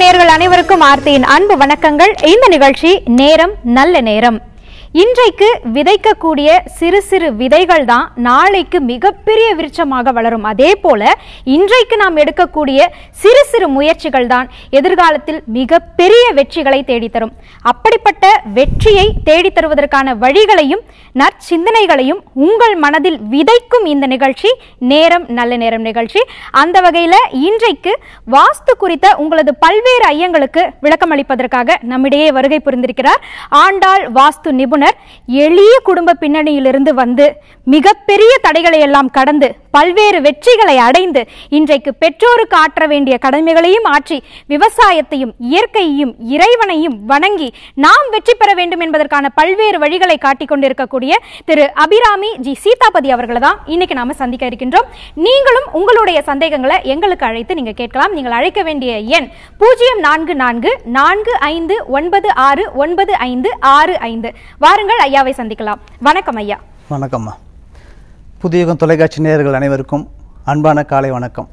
நேயர்கள் அனைவருக்கும் ஆர்த்தியின் அன்பு வணக்கங்கள் இந்த நிகழ்ச்சி நேரம் நல்ல நேரம் இன்றைக்கு விதைக்கக்கூடிய சிறு சிறு விதைகள் தான் நாளைக்கு மிகப்பெரிய விருட்சமாக வளரும் அதே போல இன்றைக்கு நாம் எடுக்கக்கூடிய சிறு சிறு முயற்சிகள் தான் எதிர்காலத்தில் மிகப்பெரிய வெற்றிகளை தேடித்தரும் அப்படிப்பட்ட வெற்றியை தேடித் தருவதற்கான வழிகளையும் நற்சிந்தனைகளையும் உங்கள் மனதில் விதைக்கும் இந்த நிகழ்ச்சி நேரம் நல்ல நேரம் நிகழ்ச்சி அந்த வகையில இன்றைக்கு வாஸ்து குறித்த உங்களது பல்வேறு ஐயங்களுக்கு விளக்கம் அளிப்பதற்காக நம்மிடையே வருகை புரிந்திருக்கிறார் ஆண்டாள் வாஸ்து நிபுணர் எளிய குடும்ப பின்னணியிலிருந்து வந்து மிகப்பெரிய தடைகளை எல்லாம் கடந்து பல்வேறு வெற்றிகளை அடைந்து இன்றைக்கு பெற்றோருக்கு ஆற்ற வேண்டிய கடமைகளையும் ஆற்றி விவசாயத்தையும் இயற்கையையும் இறைவனையும் வணங்கி நாம் வெற்றி பெற வேண்டும் என்பதற்கான பல்வேறு வழிகளை காட்டிக் கொண்டிருக்கக்கூடிய திரு அபிராமி ஜி சீதாபதி அவர்களை தான் இன்னைக்கு நாம சந்திக்க இருக்கின்றோம் நீங்களும் உங்களுடைய சந்தேகங்களை எங்களுக்கு அழைத்து நீங்க கேட்கலாம் நீங்கள் அழைக்க வேண்டிய எண் பூஜ்ஜியம் நான்கு நான்கு நான்கு ஐந்து ஒன்பது ஆறு ஒன்பது ஐந்து ஆறு ஐந்து வாருங்கள் ஐயாவை சந்திக்கலாம் வணக்கம் ஐயா வணக்கம்மா புதியுகம் தொலைக்காட்சி நேயர்கள் அனைவருக்கும் அன்பான காலை வணக்கம்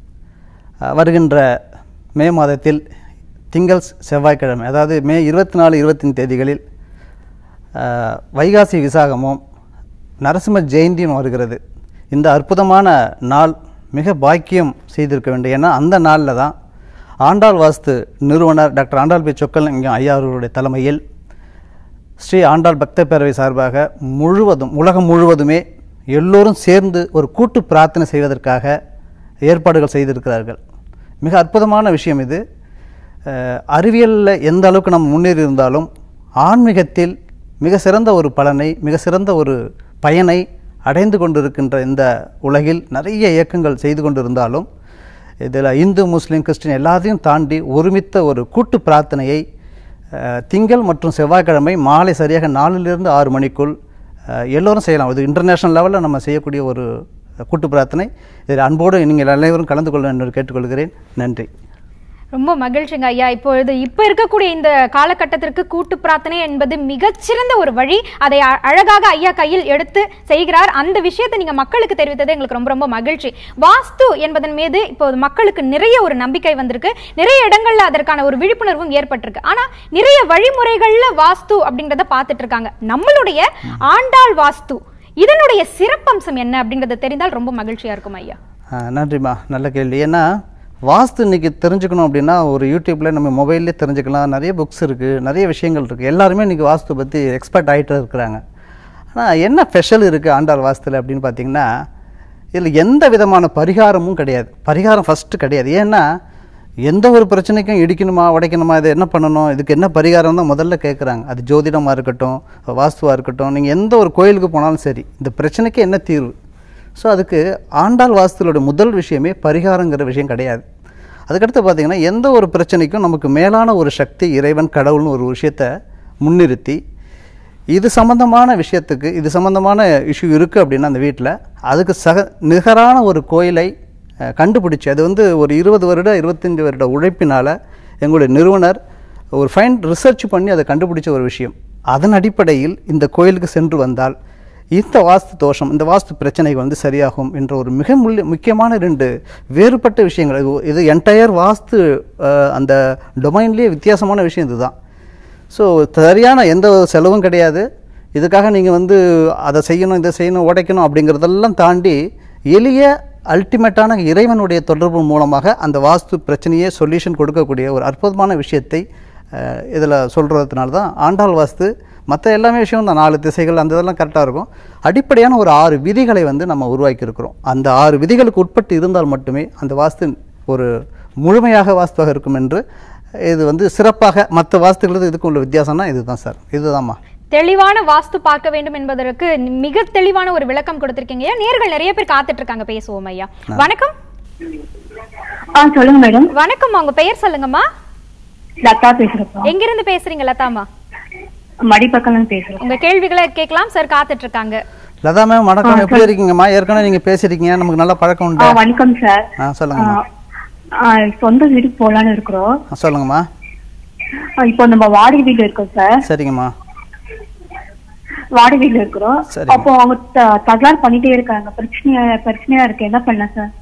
அஹ், வருகின்ற மே மாதத்தில் திங்கள் செவ்வாய்க்கிழமை அதாவது மே இருபத்தி நாலு இருபத்தின் தேதிகளில் அஹ், வைகாசி விசாகமும் நரசிம்ம ஜெயந்தியும் வருகிறது இந்த அற்புதமான நாள் மிக பாக்கியம் செய்திருக்க வேண்டும் ஏன்னா அந்த நாளில் தான் ஆண்டாள் வாஸ்து நிறுவனர் டாக்டர் ஆண்டாள் பி சொக்கலிங்கம் ஐயா அவர்களுடைய தலைமையில் ஸ்ரீ ஆண்டாள் பக்த பேரவை சார்பாக முழுவதும் உலகம் முழுவதுமே எல்லோரும் சேர்ந்து ஒரு கூட்டு பிரார்த்தனை செய்வதற்காக ஏற்பாடுகள் செய்திருக்கிறார்கள் மிக அற்புதமான விஷயம் இது அஹ், அறிவியலில் எந்த அளவுக்கு நம்ம முன்னேறி இருந்தாலும் ஆன்மீகத்தில் மிக சிறந்த ஒரு பலனை மிக சிறந்த ஒரு பயனை அடைந்து கொண்டிருக்கின்ற இந்த உலகில் நிறைய இயக்கங்கள் செய்து கொண்டிருந்தாலும் இதில் இந்து முஸ்லீம் கிறிஸ்டின் எல்லாத்தையும் தாண்டி ஒருமித்த ஒரு கூட்டு பிரார்த்தனையை அஹ், திங்கள் மற்றும் செவ்வாய்க்கிழமை மாலை சரியாக நாலுலேருந்து ஆறு மணிக்குள் அஹ், எல்லோரும் செய்யலாம் இது இன்டர்நேஷனல் லெவலில் நம்ம செய்யக்கூடிய ஒரு கூட்டு பிரார்த்தனை இதில் அன்போடு நீங்கள் அனைவரும் கலந்து கொள்ள என்று கேட்டுக்கொள்கிறேன் நன்றி ரொம்ப மகிழ்ச்சிங்க ஐயா இப்பொழுது இப்ப இருக்கக்கூடிய இந்த காலகட்டத்திற்கு கூட்டு பிரார்த்தனை என்பது மிகச்சிறந்த ஒரு வழி அதை அ- அழகாக ஐயா கையில் எடுத்து செய்கிறார் அந்த விஷயத்தை நீங்க மக்களுக்கு தெரிவித்தது எங்களுக்கு ரொம்ப ரொம்ப மகிழ்ச்சி வாஸ்து என்பதன் மீது இப்போது மக்களுக்கு நிறைய ஒரு நம்பிக்கை வந்திருக்கு நிறைய இடங்கள்ல அதற்கான ஒரு விழிப்புணர்வும் ஏற்பட்டிருக்கு ஆனா நிறைய வழிமுறைகள்ல வாஸ்து அப்படிங்கறத பார்த்துட்டு இருக்காங்க நம்மளுடைய ஆண்டாள் வாஸ்து இதனுடைய சிறப்பம்சம் என்ன அப்படிங்கறது தெரிந்தால் ரொம்ப மகிழ்ச்சியா இருக்கும் ஐயா அஹ், நன்றிம்மா நல்ல கேள்வி ஏன்னா வாஸ்து இன்னைக்கு தெரிஞ்சுக்கணும் அப்படின்னா ஒரு யூடியூப்பில் நம்ம மொபைல்லே தெரிஞ்சுக்கலாம் நிறைய புக்ஸ் இருக்குது நிறைய விஷயங்கள் இருக்குது எல்லாருமே இன்றைக்கி வாஸ்து பற்றி எக்ஸ்பர்ட் ஆகிட்டு இருக்கிறாங்க ஆனால் என்ன ஸ்பெஷல் இருக்குது ஆண்டாள் வாஸ்துல அப்படின்னு பார்த்தீங்கன்னா இதில் எந்த விதமான பரிகாரமும் கிடையாது பரிகாரம் ஃபஸ்ட்டு கிடையாது ஏன்னா எந்த ஒரு பிரச்சனைக்கும் இடிக்கணுமா உடைக்கணுமா இதை என்ன பண்ணணும் இதுக்கு என்ன பரிகாரம் தான் முதல்ல கேட்குறாங்க அது ஜோதிடமாக இருக்கட்டும் வாஸ்துவாக இருக்கட்டும் நீங்கள் எந்த ஒரு கோயிலுக்கு போனாலும் சரி இந்த பிரச்சனைக்கு என்ன தீர்வு ஸோ அதுக்கு ஆண்டாள் வாஸ்துவோட முதல் விஷயமே பரிகாரங்கிற விஷயம் கிடையாது அதுக்கடுத்து பார்த்தீங்கன்னா எந்த ஒரு பிரச்சனைக்கும் நமக்கு மேலான ஒரு சக்தி இறைவன் கடவுள்னு ஒரு விஷயத்தை முன்னிறுத்தி இது சம்பந்தமான விஷயத்துக்கு இது சம்பந்தமான இஷ்யூ இருக்குது அப்படின்னா அந்த வீட்டில் அதுக்கு சக நிகரான ஒரு கோயிலை அஹ், கண்டுபிடிச்சு அது வந்து ஒரு இருபது வருட இருபத்தஞ்சி வருட உழைப்பினால் எங்களுடைய நிறுவனர் ஒரு ஃபைன் ரிசர்ச் பண்ணி அதை கண்டுபிடிச்ச ஒரு விஷயம் அதன் அடிப்படையில் இந்த கோயிலுக்கு சென்று வந்தால் இந்த வாஸ்து தோஷம் இந்த வாஸ்து பிரச்சனைகள் வந்து சரியாகும் என்ற ஒரு மிக முள்ளி- முக்கியமான ரெண்டு வேறுபட்ட விஷயங்கள் இது- இது என்டையர் வாஸ்து அஹ், அந்த டொமைன்லேயே வித்தியாசமான விஷயம் இதுதான் ஸோ சரியான எந்த ஒரு செலவும் கிடையாது இதுக்காக நீங்கள் வந்து அதை செய்யணும் இதை செய்யணும் உடைக்கணும் அப்படிங்கிறதெல்லாம் தாண்டி எளிய அல்டிமேட்டான இறைவனுடைய தொடர்பு மூலமாக அந்த வாஸ்து பிரச்சனையே சொல்யூஷன் கொடுக்கக்கூடிய ஒரு அற்புதமான விஷயத்தை இதில் சொல்கிறதுனால தான் ஆண்டாள் வாஸ்து மற்ற எல்லாமே விஷயம் தான் நாலு திசைகள் அந்த இதெல்லாம் கரெக்டாக இருக்கும் அடிப்படையான ஒரு ஆறு விதிகளை வந்து நம்ம உருவாக்கியிருக்கிறோம் அந்த ஆறு விதிகளுக்கு உட்பட்டு இருந்தால் மட்டுமே அந்த வாஸ்து ஒரு முழுமையாக வாஸ்துவாக இருக்கும் என்று இது வந்து சிறப்பாக மற்ற வாஸ்துகளுக்கு இதுக்கு உள்ள வித்தியாசம்னா இதுதான் சார் இதுதாம்மா தெளிவான வாஸ்து பார்க்க வேண்டும் என்பதற்கு மிக தெளிவான ஒரு விளக்கம் கொடுத்திருக்கீங்க ஐயா நேர்கள் நிறைய பேர் காத்துட்டு இருக்காங்க பேசுவோம் ஐயா வணக்கம் ஆ சொல்லுங்க மேடம் வணக்கம் உங்க பெயர் சொல்லுங்கம்மா லதா பேசுறப்பா எங்கிருந்து பேசுறீங்க லதாமா மடிப்பக்கம் பேசுறேன் உங்க கேள்விகளை கேட்கலாம் சார் காத்துட்டு இருக்காங்க லதா மேம் வணக்கம் எப்படி இருக்கீங்கம்மா ஏற்கனவே நீங்கள் பேசியிருக்கீங்க நமக்கு நல்ல பழக்கம் ஆ உண்டு வணக்கம் சார் ஆ சொல்லுங்கம்மா ஆ, சொந்த வீட்டுக்கு போலான்னு இருக்கிறோம் ஆ, சொல்லுங்கம்மா ஆ, இப்போ நம்ம வாடகை வீட்டுல இருக்கோம் சார் சரிங்கம்மா வாடகை வீட்டுல இருக்கிறோம் சரி. அப்போ அவங்க த- தகராறு பண்ணிட்டே இருக்காங்க பிரச்சனையா பிரச்சனையா இருக்கு என்ன பண்ணலாம் சார்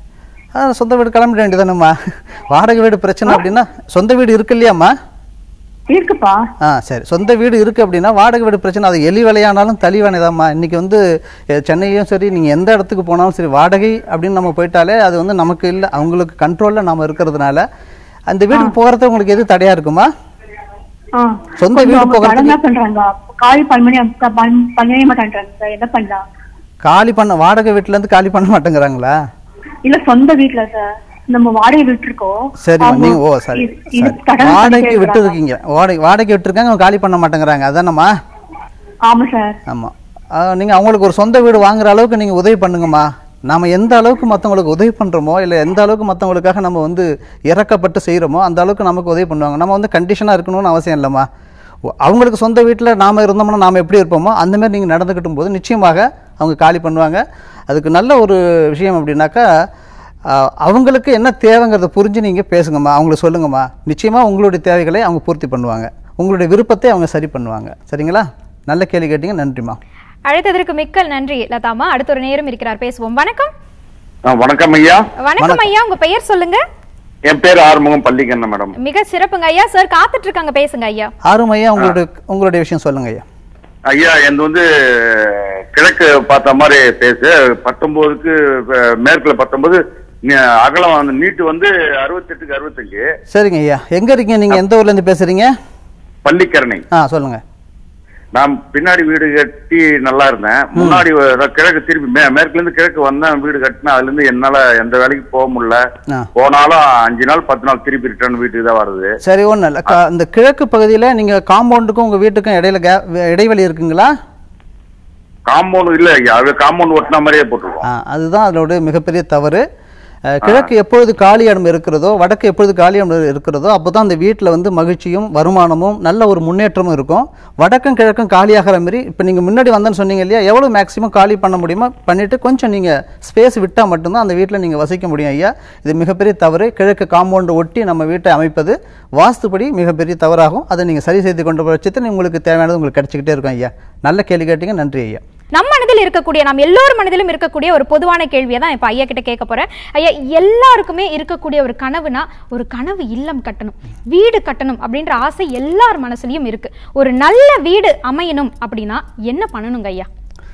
ஆ, சொந்த வீடு கிளம்பிட வேண்டியதானம்மா வாடகை வீடு பிரச்சனை அப்படின்னா சொந்த வீடு இருக்கு இல்லையாம்மா இருக்குப்பா ஆ சரி சொந்த வீடு இருக்குது அப்படின்னா வாடகை வீடு பிரச்சனை அது எலி விலையானாலும் தலி வேணைதாம்மா இன்றைக்கி வந்து அஹ், சென்னையும் சரி நீங்கள் எந்த இடத்துக்கு போனாலும் சரி வாடகை அப்படின்னு நம்ம போயிட்டாலே அது வந்து நமக்கு இல்லை அவங்களுக்கு கண்ட்ரோலில் நம்ம இருக்கிறதுனால அந்த வீட்டுக்கு போகிறது உங்களுக்கு எது தடையாக இருக்குமா ஆ. சொந்த கொஞ்சம் வீடு அவங்க போகிறதுக்கு கடன் தான் பண்றாங்க காலி பண்ணி பண்ணவே மாட்டான்றாங்க சார் என்ன பண்ணலாம் காலி பண்ண வாடகை வீட்டிலேருந்து காலி பண்ண மாட்டேங்கிறாங்களா இல்ல சொந்த வீட்ல சார் நம்ம வாடகை விட்டுருக்கோம் சரிம்மா அவங்க நீங்கள் ஓ சரி இது- இது சரி கடன் வாடகைக்கு பண்ணிட்டே விட்டு இருக்காங்க. இருக்கீங்க வாடகை வாடகை விட்டுருக்காங்க அவங்க காலி பண்ண மாட்டேங்கிறாங்க அதானம்மா ஆமா சார் ஆமாம் நீங்கள் அவங்களுக்கு ஒரு சொந்த வீடு வாங்குற அளவுக்கு நீங்கள் உதவி பண்ணுங்கம்மா நாம எந்த அளவுக்கு மற்றவங்களுக்கு உதவி பண்ணுறோமோ இல்லை எந்த அளவுக்கு மற்றவங்களுக்காக நம்ம வந்து இறக்கப்பட்டு செய்கிறோமோ அந்த அளவுக்கு நமக்கு உதவி பண்ணுவாங்க நம்ம வந்து கண்டிஷனாக இருக்கணும்னு அவசியம் இல்லைம்மா ஒ- அவங்களுக்கு சொந்த வீட்டில் நாம் இருந்தோம்னா நாம் எப்படி இருப்போமோ அந்த மாதிரி நீங்கள் நடந்துக்கிட்டும் போது நிச்சயமாக அவங்க காலி பண்ணுவாங்க அதுக்கு நல்ல ஒரு விஷயம் அப்படின்னாக்கா ஆஹ், அவங்களுக்கு என்ன தேவைங்கிறத புரிஞ்சு நீங்கள் பேசுங்கம்மா அவங்களுக்கு சொல்லுங்கம்மா நிச்சயமாக உங்களுடைய தேவைகளை அவங்க பூர்த்தி பண்ணுவாங்க உங்களுடைய விருப்பத்தை அவங்க சரி பண்ணுவாங்க சரிங்களா நல்ல கேள்வி கேட்டீங்க நன்றிம்மா அழைத்ததற்கு மிக்க நன்றி லதாமா அடுத்த ஒரு நேரம் இருக்கிறார் பேசுவோம் வணக்கம் ஆ, வணக்கம் ஐயா வணக்கம் ஐயா உங்க பெயர் சொல்லுங்க என் பேர் ஆறுமுகம் பள்ளிக்கண்ண மேடம் மிக சிறப்புங்க ஐயா சார் காத்துட்டு இருக்காங்க பேசுங்க ஐயா ஆறும் ஐயா உங்களுடைய உங்களுடைய விஷயம் சொல்லுங்க ஐயா ஐயா என் வந்து கிழக்கு பார்த்த மாதிரி பேசு பத்தொன்பதுக்கு அஹ், மேற்குல பத்தொன்பது நி- அகலம் வந்து நீட்டு வந்து அறுபத்தெட்டுக்கு அறுபத்தஞ்சு சரிங்க ஐயா எங்க இருக்கீங்க நீங்க எந்த ஊர்ல இருந்து பேசுறீங்க பள்ளிக்கரணை ஆ சொல்லுங்க நான் பின்னாடி வீடு கட்டி நல்லா இருந்தேன் முன்னாடி வ- கிழக்கு திருப்பி மே- மேற்குல இருந்து கிழக்கு வந்தேன் வீடு கட்டினேன் அதுல இருந்து என்னால எந்த வேலைக்கு போக முடியல ஆ. போனாலும் அஞ்சு நாள் பத்து நாள் திருப்பி ரிட்டர்ன் வீட்டுக்கு தான் வருது சரி ஒன்றும் இல்லை கா- இந்த கிழக்கு பகுதியில் நீங்கள் காம்பவுண்டுக்கும் உங்கள் வீட்டுக்கும் இடையில கே இடைவெளி இருக்குங்களா காம்பவுண்ட் இல்ல ஐயா அது காம்பவுண்ட் ஒட்டின மாதிரியே போட்டிருக்கோம் ஆ அதுதான் அதோட மிகப்பெரிய தவறு அஹ், கிழக்கு எப்பொழுது காலி இடம் இருக்கிறதோ வடக்கு எப்பொழுது காலி இடம் இருக்கிறதோ அப்போ தான் அந்த வீட்டில் வந்து மகிழ்ச்சியும் வருமானமும் நல்ல ஒரு முன்னேற்றமும் இருக்கும் வடக்கும் கிழக்கும் காலியாகிற மாதிரி இப்போ நீங்கள் முன்னாடி வந்தேன்னு சொன்னீங்க இல்லையா எவ்வளோ மேக்ஸிமம் காலி பண்ண முடியுமோ பண்ணிவிட்டு கொஞ்சம் நீங்கள் ஸ்பேஸ் விட்டால் மட்டும்தான் அந்த வீட்டில் நீங்கள் வசிக்க முடியும் ஐயா இது மிகப்பெரிய தவறு கிழக்கு காம்பவுண்டு ஒட்டி நம்ம வீட்டை அமைப்பது வாஸ்துபடி மிகப்பெரிய தவறாகும் அதை நீங்கள் சரி செய்து கொண்ட பட்சத்தில் உங்களுக்கு தேவையானது உங்களுக்கு கிடைச்சிக்கிட்டே இருக்கும் ஐயா நல்ல கேள்வி கேட்டீங்க நன்றி ஐயா நம் மனதில் இருக்கக்கூடிய நாம் எல்லோர் மனதிலும் இருக்கக்கூடிய ஒரு பொதுவான கேள்வியை தான் இப்போ ஐயா கிட்ட கேட்க போறேன் ஐயா எல்லாருக்குமே இருக்கக்கூடிய ஒரு கனவுனா ஒரு கனவு இல்லம் கட்டணும் வீடு கட்டணும் அப்படின்ற ஆசை எல்லார் மனசுலயும் இருக்கு ஒரு நல்ல வீடு அமையணும் அப்படின்னா என்ன பண்ணணுங்க ஐயா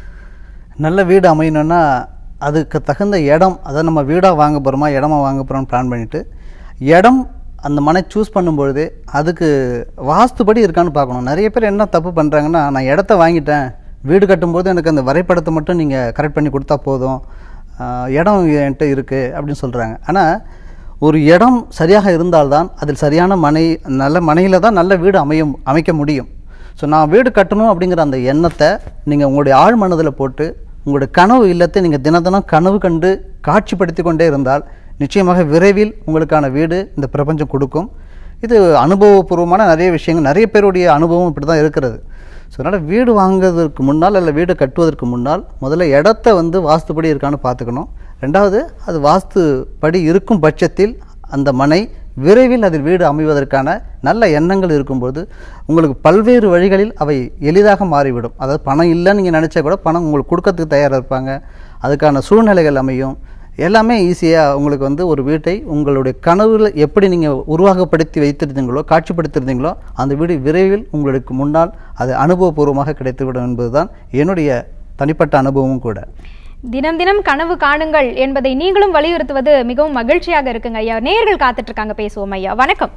நல்ல வீடு அமையணும்னா அதுக்கு தகுந்த இடம் அதை நம்ம வீடாக வாங்க போகிறோமா இடமா வாங்க போகிறோம்னு பிளான் பண்ணிவிட்டு இடம் அந்த மனை சூஸ் பண்ணும்பொழுது அதுக்கு வாஸ்துபடி இருக்கான்னு பார்க்கணும் நிறைய பேர் என்ன தப்பு பண்ணுறாங்கன்னா நான் இடத்த வாங்கிட்டேன் வீடு கட்டும்போது எனக்கு அந்த வரைபடத்தை மட்டும் நீங்கள் கரெக்ட் பண்ணி கொடுத்தா போதும் ஆஹ் இடம் என்கிட்ட இருக்குது அப்படின்னு சொல்கிறாங்க ஆனால் ஒரு இடம் சரியாக இருந்தால்தான் அதில் சரியான மனை நல்ல மனையில் தான் நல்ல வீடு அமையும் அமைக்க முடியும் ஸோ நான் வீடு கட்டணும் அப்படிங்கிற அந்த எண்ணத்தை நீங்கள் உங்களுடைய ஆழ் மனதில் போட்டு உங்களுடைய கனவு இல்லத்தை நீங்கள் தினம் தினம் கனவு கண்டு காட்சிப்படுத்தி கொண்டே இருந்தால் நிச்சயமாக விரைவில் உங்களுக்கான வீடு இந்த பிரபஞ்சம் கொடுக்கும் இது அனுபவபூர்வமான நிறைய விஷயங்கள் நிறைய பேருடைய அனுபவம் இப்படி தான் இருக்கிறது ஸோ அதனால் வீடு வாங்குறதுக்கு முன்னால் இல்லை வீடு கட்டுவதற்கு முன்னால் முதல்ல இடத்த வந்து வாஸ்துபடி இருக்கான்னு பார்த்துக்கணும் ரெண்டாவது அது வாஸ்து படி இருக்கும் பட்சத்தில் அந்த மனை விரைவில் அதில் வீடு அமைவதற்கான நல்ல எண்ணங்கள் இருக்கும்போது உங்களுக்கு பல்வேறு வழிகளில் அவை எளிதாக மாறிவிடும் அதாவது பணம் இல்லைன்னு நீங்கள் நினச்சா கூட பணம் உங்களுக்கு கொடுக்கறதுக்கு தயாராக இருப்பாங்க அதுக்கான சூழ்நிலைகள் அமையும் எல்லாமே ஈஸியாக உங்களுக்கு வந்து ஒரு வீட்டை உங்களுடைய கனவுல எப்படி நீங்கள் உருவாகப்படுத்தி வைத்திருந்தீங்களோ காட்சிப்படுத்தியிருந்தீங்களோ அந்த வீடு விரைவில் உங்களுக்கு முன்னால் அது அனுபவபூர்வமாக கிடைத்துவிடும் என்பதுதான் என்னுடைய தனிப்பட்ட அனுபவமும் கூட தினம் தினம் கனவு காணுங்கள் என்பதை நீங்களும் வலியுறுத்துவது மிகவும் மகிழ்ச்சியாக இருக்குங்க ஐயா நேர்கள் காத்துட்டு இருக்காங்க பேசுவோம் ஐயா வணக்கம்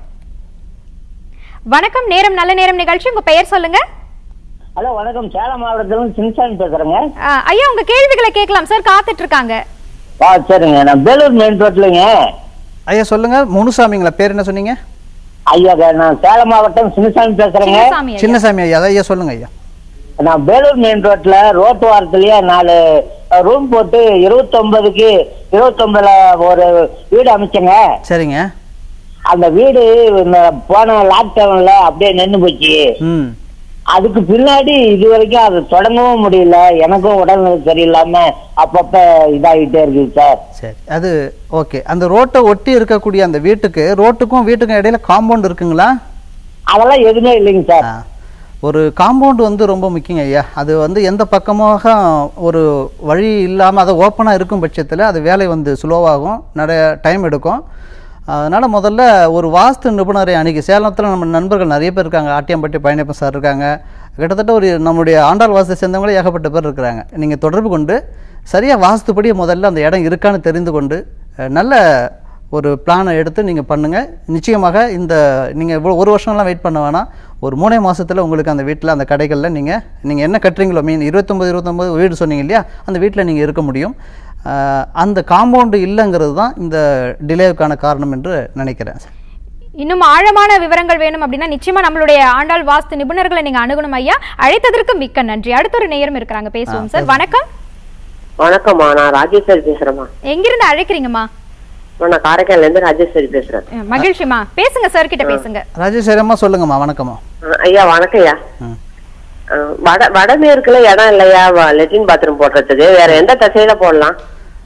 வணக்கம் நேரம் நல்ல நேரம் நிகழ்ச்சி உங்க பெயர் சொல்லுங்க ஹலோ வணக்கம் சேலம் மாவட்டத்திலிருந்து சின்சாமி பேசுறேங்க ஆ, ஐயா உங்க கேள்விகளை கேட்கலாம் சார் காத்துட்டு இருக்காங்க ஆ சரிங்க நான் வேலூர் மெயின் ரோட்லங்க ஐயா சொல்லுங்க முனுசாமிங்களா பேர் என்ன சொன்னீங்க ஐயா நான் சேலம் மாவட்டம் சின்னசாமி பேசுறேங்க சின்னசாமி ஐயா. சின்னசாமி ஐயா அதான் ஐயா சொல்லுங்க ஐயா நான் வேலூர் மெயின் ரோட்ல ரோட்டு வாரத்திலேயே நாலு ரூம் போட்டு இருபத்தொன்பதுக்கு இருபத்தொன்பதுல ஒரு வீடு அமைச்சேங்க சரிங்க அந்த வீடு இந்த போன லாக்டவுன்ல அப்படியே நின்னு போச்சு ம் அதுக்கு பின்னாடி இது வரைக்கும் அது தொடங்கவும் முடியல எனக்கும் உடல்நிலை சரியில்லாம அப்பப்ப இதாகிட்டே இருக்குது சார் சரி அது ஓகே அந்த ரோட்டை ஒட்டி இருக்கக்கூடிய அந்த வீட்டுக்கு ரோட்டுக்கும் வீட்டுக்கும் இடையில காம்பவுண்ட் இருக்குங்களா அதெல்லாம் எதுவுமே இல்லைங்க சார் ஆ ஒரு காம்பவுண்ட் வந்து ரொம்ப முக்கியம் ஐயா அது வந்து எந்த பக்கமாக ஒரு வழி இல்லாமல் அது ஓப்பனாக இருக்கும் பட்சத்தில் அது வேலை வந்து ஸ்லோவாகும் நிறைய டைம் எடுக்கும் அதனால் முதல்ல ஒரு வாஸ்து நிபுணரை அணுகி சேலத்தில் நம்ம நண்பர்கள் நிறைய பேர் இருக்காங்க ஆட்டியம்பட்டி பழனியப்பன் சார் இருக்காங்க கிட்டத்தட்ட ஒரு நம்முடைய ஆண்டாள் வாஸ்து சேர்ந்தவங்களே ஏகப்பட்ட பேர் இருக்கிறாங்க நீங்கள் தொடர்பு கொண்டு சரியாக வாஸ்துப்படி முதல்ல அந்த இடம் இருக்கான்னு தெரிந்து கொண்டு அஹ், நல்ல ஒரு பிளானை எடுத்து நீங்கள் பண்ணுங்கள் நிச்சயமாக இந்த நீங்கள் இவ்வளோ ஒரு வருஷம்லாம் வெயிட் பண்ண வேணாம் ஒரு மூணே மாசத்துல உங்களுக்கு அந்த வீட்டில் அந்த கடைகளில் நீங்கள் நீங்கள் என்ன கட்டுறீங்களோ மீன் இருபத்தொம்பது இருபத்தொம்பது வீடு சொன்னீங்க இல்லையா அந்த வீட்டில் நீங்கள் இருக்க முடியும் ஆஹ் அந்த காம்பவுண்டு இல்லைங்கிறது தான் இந்த டிலேவுக்கான காரணம் என்று நினைக்கிறேன் இன்னும் ஆழமான விவரங்கள் வேணும் அப்படின்னா நிச்சயமா நம்மளுடைய ஆண்டாள் வாஸ்து நிபுணர்களை நீங்க அணுகணும் ஐயா அழைத்ததற்கு மிக்க நன்றி அடுத்த ஒரு நேரம் இருக்கிறாங்க பேசுவோம் சார் வணக்கம் வணக்கம்மா நான் ராஜேஸ்வரி பேசுறேம்மா எங்கிருந்து அழைக்கிறீங்கம்மா நான் காரைக்கால்ல இருந்து ராஜேஸ்வரி பேசுறேன் அஹ், மகிழ்ச்சிமா பேசுங்க சார் கிட்ட பேசுங்க ராஜேஸ்வரி அம்மா சொல்லுங்கம்மா வணக்கம்மா அஹ் ஐயா வணக்கம் ஐயா ம். அஹ் வட வடமேற்குல இடம் இல்லையா லெட்டின் பாத்ரூம் போடுறதுக்கு வேற எந்த திசையில போடலாம்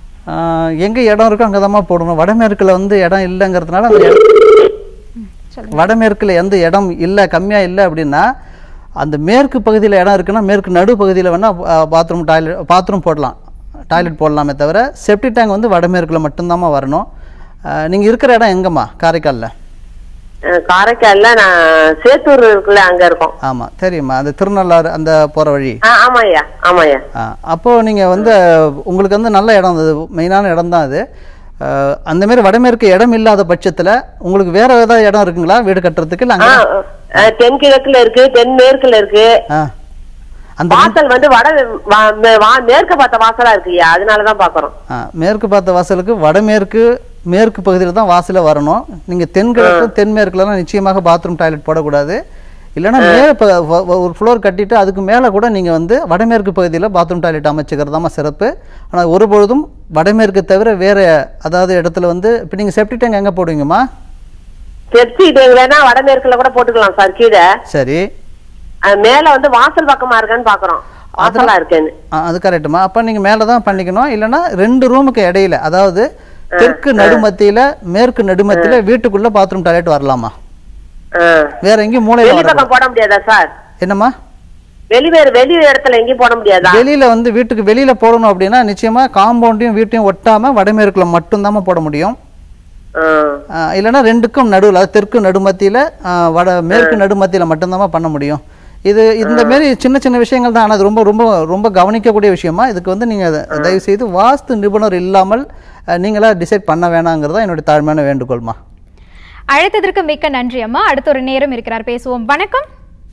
எங்கே இடம் இருக்கோ அங்கே தான்மா போடணும் வடமேற்கில் வந்து இடம் இல்லைங்கிறதுனால அந்த இடம் சொல்லுங்க வடமேற்கில் எந்த இடம் இல்லை கம்மியாக இல்லை அப்படின்னா அந்த மேற்கு பகுதியில் இடம் இருக்குன்னா மேற்கு நடு பகுதியில் வேணால் பாத்ரூம் டாய்லெட் பாத்ரூம் போடலாம் டாய்லெட் போடலாமே தவிர செப்டி டேங்க் வந்து வடமேற்கில் மட்டும்தாம்மா வரணும் நீங்கள் இருக்கிற இடம் எங்கம்மா காரைக்காலில் அஹ் காரைக்கால்ல நான் சேத்தூர் இருக்குல்ல அங்க இருக்கோம் ஆமாம் தெரியுமா அந்த திருநள்ளாறு அந்த போகிற வழி ஆ ஆமா ஐயா ஆமா ஐயா ஆ, அப்போ நீங்க வந்து உங்களுக்கு வந்து நல்ல இடம் அது மெயினான இடம் தான் அது அஹ், அந்த மாதிரி வடமேற்கு இடம் இல்லாத பட்சத்துல உங்களுக்கு வேற ஏதாவது இடம் இருக்குங்களா வீடு கட்டுறதுக்கு இல்லை ஆ, அங்கே அஹ் தென்கிழக்குல இருக்கு தென்மேற்குல இருக்கு ஆ அந்த வாசல் வந்து வட வா- மே- வா- மேற்க பார்த்த வாசலா இருக்கு ஐயா அதனாலதான் பாக்குறோம் ஆ, மேற்கு பார்த்த வாசலுக்கு வடமேற்கு மேற்கு பகுதியில் தான் வாசல வரணும் நீங்க தென்கிழக்கு தென்மேற்குலலாம் நிச்சயமாக பாத்ரூம் டாய்லெட் போடக்கூடாது இல்லைன்னா மேலே இப்போ ஒரு ஃப்ளோர் கட்டிட்டு அதுக்கு மேலே கூட நீங்கள் வந்து வடமேற்கு பகுதியில் பாத்ரூம் டாய்லெட் அமைச்சுக்கிறதாம சிறப்பு ஆனால் ஒரு பொழுதும் வடமேற்கு தவிர வேறு அதாவது இடத்துல வந்து இப்போ நீங்கள் செப்டி டேங்க் எங்கே போடுவீங்கம்மா செப்சி வேணா வடமேற்குல கூட போட்டுக்கலாம் சார் கீழே சரி அஹ் மேல வந்து வாசல் பக்கமா இருக்கான்னு பாக்குறோம் வாசலா இருக்கேன்னு ஆ, அது கரெக்டுமா அப்போ நீங்கள் மேலே தான் பண்ணிக்கணும் இல்லைன்னா ரெண்டு ரூமுக்கு இடையில அதாவது தெற்கு நடுமத்தியில் மேற்கு நடுமத்தியில் வீட்டுக்குள்ளே பாத்ரூம் டாய்லெட் வரலாமா அஹ் வேற எங்கேயும் மூலையில் வெளி வர பக்கம் போட முடியாதா சார் என்னம்மா வெளி வேறு வெளி இடத்துல எங்கேயும் போட முடியாதா வெளியில வந்து வீட்டுக்கு வெளியில போடணும் அப்படின்னா நிச்சயமா காம்பவுண்டையும் வீட்டையும் ஒட்டாம வடமேற்குல மட்டும்தாம்மா போட முடியும் அஹ் ஆஹ் இல்லைன்னா ரெண்டுக்கும் நடுவில் அதாவது தெற்கு நடுமத்தியில் வட மேற்கு நடுமத்தியில் மட்டும்தாம்மா பண்ண முடியும் இது இந்த மாரி சின்ன சின்ன விஷயங்கள் தான் ஆனால் அது ரொம்ப ரொம்ப ரொம்ப கவனிக்கக்கூடிய விஷயமா இதுக்கு வந்து நீங்கள் தயவு செய்து வாஸ்து நிபுணர் இல்லாமல் ஆஹ் நீங்களா டிசைட் பண்ண வேணாங்கிறது தான் என்னுடைய தாழ்மையான வேண்டுகோள்மா அழைத்ததற்கு மிக்க நன்றி அம்மா அடுத்த ஒரு நேரம் இருக்கிறார் பேசுவோம் வணக்கம்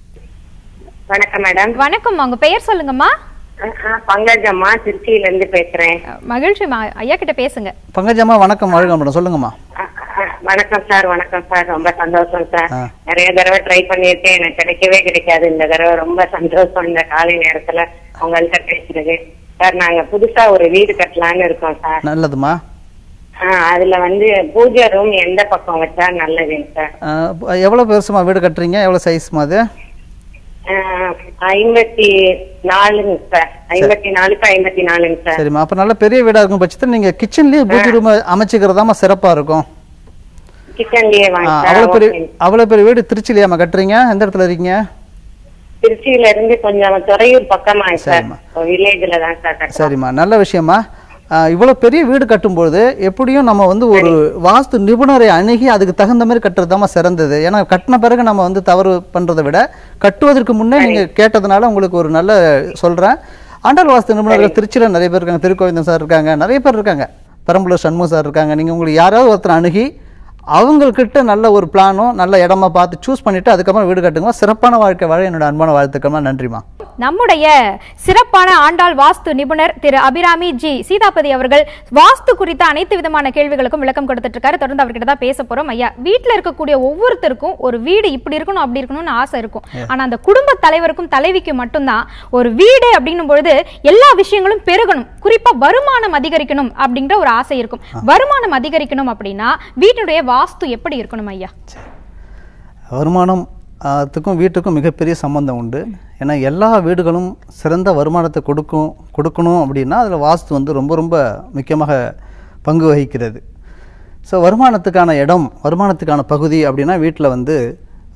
வணக்கம் மேடம் வணக்கம் உங்க பெயர் சொல்லுங்கம்மா பங்கஜம்மா திருச்சியில இருந்து பேசுறேன் அஹ், மகிழ்ச்சிமா ஐயா கிட்ட பேசுங்க பங்கஜம்மா வணக்கம் வணக்கம் மேடம் சொல்லுங்கம்மா அஹ், அஹ், வணக்கம் சார் வணக்கம் சார் ரொம்ப சந்தோஷம் சார் ஆ. நிறைய தடவை ட்ரை பண்ணியிருக்கேன் எனக்கு கிடைக்கவே கிடைக்காது இந்த தடவை ரொம்ப சந்தோஷம் இந்த காலை நேரத்துல உங்கள்கிட்ட பேசுறது சார் நாங்க புதுசா ஒரு வீடு கட்டலாம்னு இருக்கோம் சார் நல்லதுமா ஆஹ் அதுல வந்து பூஜை ரூம் எந்த பக்கம் வச்சா நல்லதுங்க சார் ஆஹ் எவ்வளோ பெருசுமா வீடு கட்டுறீங்க எவ்வளோ சைஸ்மா அது ஆஹ் ஐம்பத்தி நாலுங்க சார் ஐம்பத்தி நாலுக்கு ஐம்பத்தி நாலுங்க சார் சரிம்மா அப்போ நல்ல பெரிய வீடாக இருக்கும் பட்சத்தில் நீங்கள் கிச்சன்லேயே பூஜை ரூம் அமைச்சிக்கிறதாம்மா சிறப்பாக இருக்கும் கிச்சன்லயே ஆ, வாங்க அவ்வளவு சார் பெரிய ஓகே. அவ்வளவு பெரிய வீடு திருச்சிலையாம்மா கட்டுறீங்க எந்த இடத்துல இருக்கீங்க திருச்சியில இருந்து கொஞ்சம் துறையூர் பக்கமா சார் சரிம்மா. வில்லேஜ்ல தான் சார் கட்டுறோம் சரிம்மா நல்ல விஷயமா ஆ, இவ்வளவு பெரிய வீடு கட்டும்போது எப்படியும் நம்ம வந்து ஒரு வாஸ்து நிபுணரை அணுகி அதுக்கு தகுந்த மாதிரி கட்டுறது சிறந்தது ஏன்னா கட்டின பிறகு நம்ம வந்து தவறு பண்றதை விட கட்டுவதற்கு முன்னே நீங்க கேட்டதுனால உங்களுக்கு ஒரு நல்ல சொல்றேன் ஆண்டாள் வாஸ்து நிபுணர்கள் திருச்சியில நிறைய பேர் இருக்காங்க திருக்கோவிந்தன் சார் இருக்காங்க நிறைய பேர் இருக்காங்க பெரம்பலூர் சண்முக சார் இருக்காங்க நீங்க உங்களுக்கு யாராவது ஒருத்தர் அணுகி அவங்கக்கிட்ட நல்ல ஒரு பிளானும் நல்ல இடமா பார்த்து சூஸ் பண்ணிட்டு அதுக்கப்புறம் வீடு கட்டுங்க சிறப்பான வாழ்க்கை வாழ என்னோட அன்பான வாழ்த்துக்கள்மா நன்றிமா நம்முடைய சிறப்பான ஆண்டாள் வாஸ்து நிபுணர் திரு அபிராமி ஜி சீதாபதி அவர்கள் வாஸ்து குறித்த அனைத்து விதமான கேள்விகளுக்கும் விளக்கம் கொடுத்துட்டு இருக்காரு தொடர்ந்து அவர்கிட்ட தான் பேச போறோம் ஐயா வீட்ல இருக்கக்கூடிய ஒவ்வொருத்தருக்கும் ஒரு வீடு இப்படி இருக்கணும் அப்படி இருக்கணும்னு ஆசை இருக்கும் ஆனா அந்த குடும்ப தலைவருக்கும் தலைவிக்கு மட்டும்தான் ஒரு வீடு அப்படின்னும் பொழுது எல்லா விஷயங்களும் பெருகணும் குறிப்பா வருமானம் அதிகரிக்கணும் அப்படிங்கிற ஒரு ஆசை இருக்கும் வருமானம் அதிகரிக்கணும் அப்படின்னா வீட்டுடைய வாஸ்து எப்படி இருக்கணும் ஐயா வருமானம் அதுக்கும் வீட்டுக்கும் மிகப்பெரிய சம்பந்தம் உண்டு ஏன்னா எல்லா வீடுகளும் சிறந்த வருமானத்தை கொடுக்கும் கொடுக்கணும் அப்படின்னா அதில் வாஸ்து வந்து ரொம்ப ரொம்ப முக்கியமாக பங்கு வகிக்கிறது ஸோ வருமானத்துக்கான இடம் வருமானத்துக்கான பகுதி அப்படின்னா வீட்டில் வந்து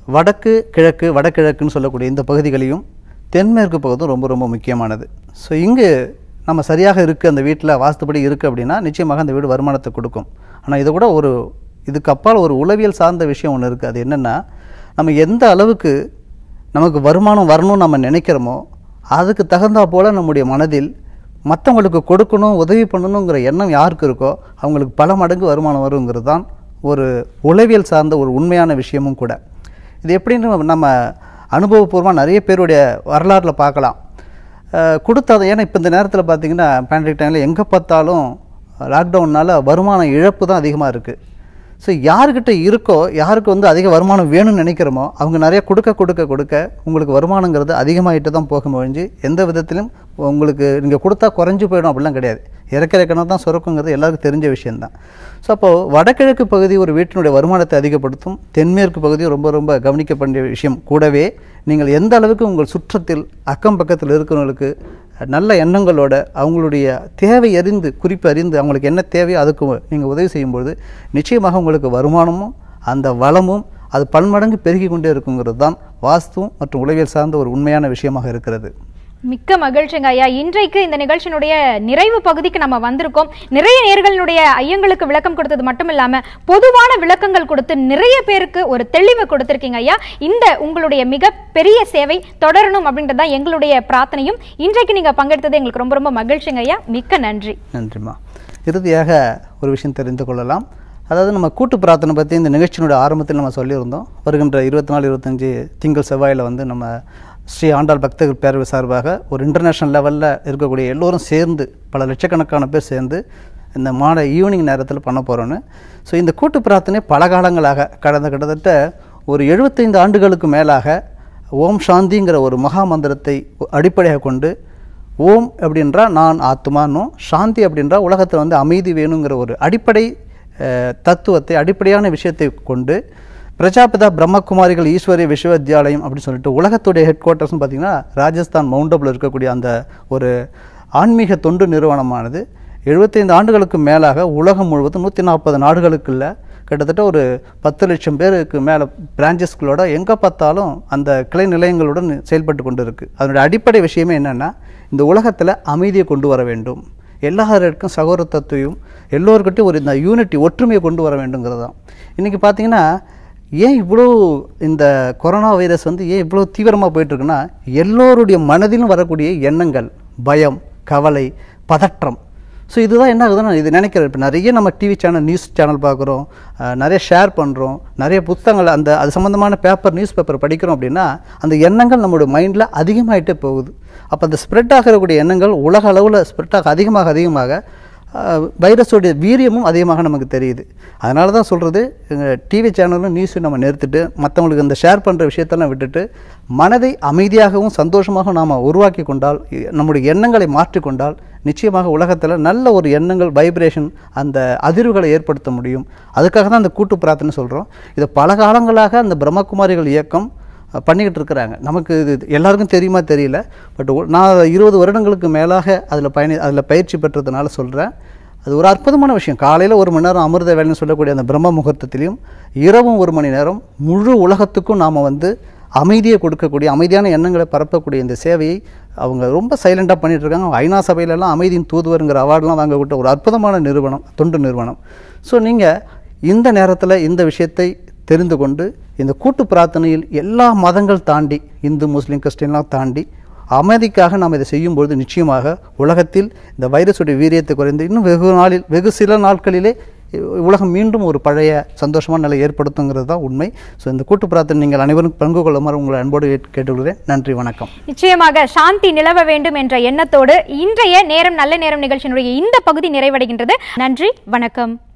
வடக்கு கிழக்கு வடகிழக்குன்னு சொல்லக்கூடிய இந்த பகுதிகளையும் தென்மேற்கு பகுதியும் ரொம்ப ரொம்ப முக்கியமானது ஸோ இங்கு நம்ம சரியாக இருக்குது அந்த வீட்டில் வாஸ்துபடி இருக்குது அப்படின்னா நிச்சயமாக அந்த வீடு வருமானத்தை கொடுக்கும் ஆனால் இது கூட ஒரு இதுக்கு அப்பால் ஒரு உளவியல் சார்ந்த விஷயம் ஒன்று இருக்குது அது என்னென்னா நம்ம எந்த அளவுக்கு நமக்கு வருமானம் வரணும்னு நம்ம நினைக்கிறோமோ அதுக்கு தகுந்தா போல் நம்முடைய மனதில் மற்றவங்களுக்கு கொடுக்கணும் உதவி பண்ணணுங்கிற எண்ணம் யாருக்கு இருக்கோ அவங்களுக்கு பல மடங்கு வருமானம் வருங்கிறது தான் ஒரு உளவியல் சார்ந்த ஒரு உண்மையான விஷயமும் கூட இது எப்படின்னு நம்ம அனுபவபூர்வமாக நிறைய பேருடைய வரலாற்றில் பார்க்கலாம் அஹ் கொடுத்தது ஏன்னா இப்போ இந்த நேரத்தில் பார்த்தீங்கன்னா பேண்டமிக் டைமில் எங்கே பார்த்தாலும் லாக்டவுன்னால வருமான இழப்பு தான் அதிகமாக இருக்குது ஸோ யாருக்கிட்ட இருக்கோ யாருக்கு வந்து அதிக வருமானம் வேணும்னு நினைக்கிறோமோ அவங்க நிறைய கொடுக்க கொடுக்க கொடுக்க உங்களுக்கு வருமானங்கிறது அதிகமாகிட்டு தான் போகும் ஒழிஞ்சு எந்த விதத்திலும் உங்களுக்கு நீங்கள் கொடுத்தா குறைஞ்சு போயிடும் அப்படிலாம் கிடையாது இறக்க இறக்கணும் தான் சுரக்குங்கிறது எல்லாருக்கும் தெரிஞ்ச விஷயம்தான் ஸோ அப்போது வடகிழக்கு பகுதி ஒரு வீட்டினுடைய வருமானத்தை அதிகப்படுத்தும் தென்மேற்கு பகுதி ரொம்ப ரொம்ப கவனிக்க வேண்டிய விஷயம் கூடவே நீங்கள் எந்த அளவுக்கு உங்கள் சுற்றத்தில் அக்கம் பக்கத்தில் இருக்கிறவங்களுக்கு நல்ல எண்ணங்களோட அவங்களுடைய தேவை அறிந்து குறிப்பு அறிந்து அவங்களுக்கு என்ன தேவையோ அதுக்கு நீங்கள் உதவி செய்யும்பொழுது நிச்சயமாக உங்களுக்கு வருமானமும் அந்த வளமும் அது பன்மடங்கு பெருகி கொண்டே இருக்குங்கிறது தான் வாஸ்துவம் மற்றும் உளவியல் சார்ந்த ஒரு உண்மையான விஷயமாக இருக்கிறது மிக்க மகிழ்ச்சிங்க ஐயா இன்றைக்கு இந்த நிகழ்ச்சியினுடைய நிறைவு பகுதிக்கு நம்ம வந்திருக்கோம் நிறைய நேர்களுடைய ஐயங்களுக்கு விளக்கம் கொடுத்தது மட்டும் இல்லாம பொதுவான விளக்கங்கள் கொடுத்து நிறைய பேருக்கு ஒரு தெளிவு கொடுத்திருக்கீங்க ஐயா இந்த உங்களுடைய மிக பெரிய சேவை தொடரணும் அப்படின்றது தான் எங்களுடைய பிரார்த்தனையும் இன்றைக்கு நீங்க பங்கெடுத்தது எங்களுக்கு ரொம்ப ரொம்ப மகிழ்ச்சிங்க ஐயா மிக்க நன்றி நன்றிம்மா இறுதியாக ஒரு விஷயம் தெரிந்து கொள்ளலாம் அதாவது நம்ம கூட்டு பிரார்த்தனை பற்றி இந்த நிகழ்ச்சியினுடைய ஆரம்பத்தில் நம்ம சொல்லியிருந்தோம் வருகின்ற இருபத்தி நாலு இருபத்தஞ்சி திங்கள் செவ்வாயில் வந்து நம்ம ஸ்ரீ ஆண்டாள் பக்தர்கள் பேரவை சார்பாக ஒரு இன்டர்நேஷ்னல் லெவலில் இருக்கக்கூடிய எல்லோரும் சேர்ந்து பல லட்சக்கணக்கான பேர் சேர்ந்து இந்த மாலை ஈவினிங் நேரத்தில் பண்ண போகிறோன்னு ஸோ இந்த கூட்டு பிரார்த்தனை பல காலங்களாக கடந்த கிட்டத்தட்ட ஒரு எழுபத்தைந்து ஆண்டுகளுக்கு மேலாக ஓம் சாந்திங்கிற ஒரு மகா மந்திரத்தை அடிப்படையாக கொண்டு ஓம் அப்படின்றா நான் ஆத்மானும் சாந்தி அப்படின்றா உலகத்தில் வந்து அமைதி வேணுங்கிற ஒரு அடிப்படை அஹ், தத்துவத்தை அடிப்படையான விஷயத்தை கொண்டு பிரஜாபிதா பிரம்மகுமாரிகள் ஈஸ்வரிய விஸ்வவித்யாலயம் அப்படின்னு சொல்லிட்டு உலகத்துடைய ஹெட் குவார்ட்டர்ஸ்னு பார்த்தீங்கன்னா ராஜஸ்தான் மவுண்டபில் இருக்கக்கூடிய அந்த ஒரு ஆன்மீக தொண்டு நிறுவனமானது எழுபத்தைந்து ஆண்டுகளுக்கு மேலாக உலகம் முழுவதும் நூற்றி நாற்பது நாடுகளுக்குள்ள கிட்டத்தட்ட ஒரு பத்து லட்சம் பேருக்கு மேலே பிரான்ச்சஸ்களோட எங்கே பார்த்தாலும் அந்த கிளை நிலையங்களுடன் செயல்பட்டு கொண்டு இருக்கு அதனுடைய அடிப்படை விஷயமே என்னென்னா இந்த உலகத்தில் அமைதியை கொண்டு வர வேண்டும் எல்லாருக்கும் சகோதரத்தையும் எல்லோருக்கிட்டையும் ஒரு இந்த யூனிட்டி ஒற்றுமையை கொண்டு வர வேண்டுங்கிறது தான் இன்றைக்கி பார்த்தீங்கன்னா ஏன் இவ்வளோ இந்த கொரோனா வைரஸ் வந்து ஏன் இவ்வளோ தீவிரமாக போயிட்டுருக்குன்னா எல்லோருடைய மனதிலும் வரக்கூடிய எண்ணங்கள் பயம் கவலை பதற்றம் ஸோ இதுதான் என்ன ஆகுதுன்னா இது நினைக்கிறேன் இப்போ நிறைய நம்ம டிவி சேனல் நியூஸ் சேனல் பார்க்குறோம் அஹ், நிறைய ஷேர் பண்ணுறோம் நிறைய புத்தகங்கள் அந்த அது சம்மந்தமான பேப்பர் நியூஸ் பேப்பர் படிக்கிறோம் அப்படின்னா அந்த எண்ணங்கள் நம்மளுடைய மைண்டில் அதிகமாயிட்டே போகுது அப்போ அந்த ஸ்ப்ரெட் ஆகக்கூடிய எண்ணங்கள் உலக அளவில் ஸ்ப்ரெட் ஆக அதிகமாக அதிகமாக அஹ், வைரஸோடைய வீரியமும் அதிகமாக நமக்கு தெரியுது அதனால தான் சொல்கிறது டிவி சேனலும் நியூஸும் நம்ம நிறுத்திட்டு மற்றவங்களுக்கு இந்த ஷேர் பண்ணுற விஷயத்தெல்லாம் விட்டுட்டு மனதை அமைதியாகவும் சந்தோஷமாக நாம் உருவாக்கி கொண்டால் இ- நம்முடைய எண்ணங்களை மாற்றிக்கொண்டால் நிச்சயமாக உலகத்தில் நல்ல ஒரு எண்ணங்கள் வைப்ரேஷன் அந்த அதிர்வுகளை ஏற்படுத்த முடியும் அதுக்காக தான் அந்த கூட்டு பிரார்த்தனை சொல்கிறோம் இதை பல காலங்களாக அந்த பிரம்மகுமாரிகள் இயக்கம் அஹ், பண்ணிக்கிட்டு இருக்கிறாங்க நமக்கு இது எல்லாருக்கும் தெரியுமா தெரியல பட் நான் இருபது வருடங்களுக்கு மேலாக அதில் பயணி அதில் பயிற்சி பெற்றதுனால சொல்கிறேன் அது ஒரு அற்புதமான விஷயம் காலையில் ஒரு மணி நேரம் அமிர்த வேலைன்னு சொல்லக்கூடிய அந்த பிரம்ம முகூர்த்தத்திலையும் இரவும் ஒரு மணி நேரம் முழு உலகத்துக்கும் நாம் வந்து அமைதியை கொடுக்கக்கூடிய அமைதியான எண்ணங்களை பரப்பக்கூடிய இந்த சேவையை அவங்க ரொம்ப சைலண்டாக பண்ணிட்டு இருக்காங்க அவங்க ஐநா சபையிலலாம் அமைதியின் தூதுவருங்கிற அவார்டெலாம் வாங்கக்கூட்ட ஒரு அற்புதமான நிறுவனம் தொண்டு நிறுவனம் ஸோ நீங்கள் இந்த நேரத்தில் இந்த விஷயத்தை தெரிந்து கொண்டு இந்த கூட்டு பிரார்த்தனையில் எல்லா மதங்கள் தாண்டி இந்து முஸ்லீம் கிறிஸ்டின்லாம் தாண்டி அமைதிக்காக நாம் இதை செய்யும்பொழுது நிச்சயமாக உலகத்தில் இந்த வைரஸுடைய வீரியத்தை குறைந்து இன்னும் வெகு நாளில் வெகு சில நாட்களிலே உலகம் மீண்டும் ஒரு பழைய சந்தோஷமான நிலை ஏற்படுத்துங்கிறது தான் உண்மை ஸோ இந்த கூட்டு பிரார்த்தனை நீங்கள் அனைவரும் பங்கு கொள்ளுமாறு உங்களை அன்போடு கேட்டு- கேட்டுக்கொள்கிறேன் நன்றி வணக்கம் நிச்சயமாக சாந்தி நிலவ வேண்டும் என்ற எண்ணத்தோடு இன்றைய நேரம் நல்ல நேரம் நிகழ்ச்சியினுடைய இந்த பகுதி நிறைவடைகின்றது நன்றி வணக்கம்